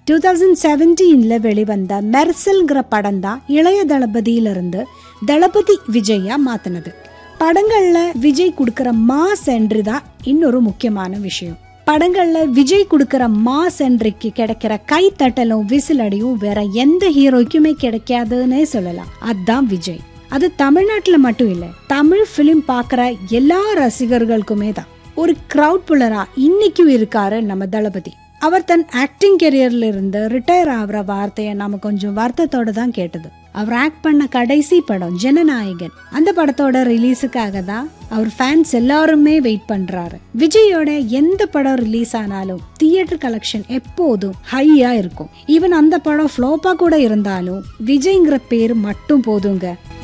two thousand செவன்டீன்ல வெளிவந்த மெர்சல்ங்கிற படம் தான் இளைய தளபதியிலிருந்து தளபதி விஜயா மாத்தினது படங்கள்ல விஜய் கொடுக்கிற மாஸ் என்று தான் இன்னொரு முக்கியமான விஷயம் படங்கள்ல விஜய் கொடுக்கிற மாஸ் என்றைக்கு கிடைக்கிற கைத்தட்டலும் விசிலடியும் வேற எந்த ஹீரோய்க்குமே கிடைக்காதுன்னே சொல்லலாம் அதான் விஜய் அது தமிழ்நாட்டுல மட்டும் இல்ல தமிழ் பிலிம் பார்க்குற எல்லா ரசிகர்களுக்குமே தான் ஒரு கிரவுட் புல்லரா இன்னைக்கும் இருக்காரு நம்ம தளபதி அவர் தன் ஆக்டிங் கெரியர்ல இருந்து ரிட்டையர் ஆகிற வார்த்தையை நாம கொஞ்சம் வருத்தத்தோட தான் கேட்டது அவர் ஆக்ட் பண்ண கடைசி படம் ஜனநாயகன் அந்த படத்தோட ரிலீஸுக்காக தான் அவர் ஃபேன்ஸ் எல்லாருமே வெயிட் பண்றாரு விஜயோட எந்த படம் ரிலீஸ் ஆனாலும் தியேட்டர் கலெக்ஷன் எப்போதும் ஹையா இருக்கும் ஈவன் அந்த படம் ஃப்ளோப்பா கூட இருந்தாலும் விஜய்ங்கிற பேர் மட்டும் போதுங்க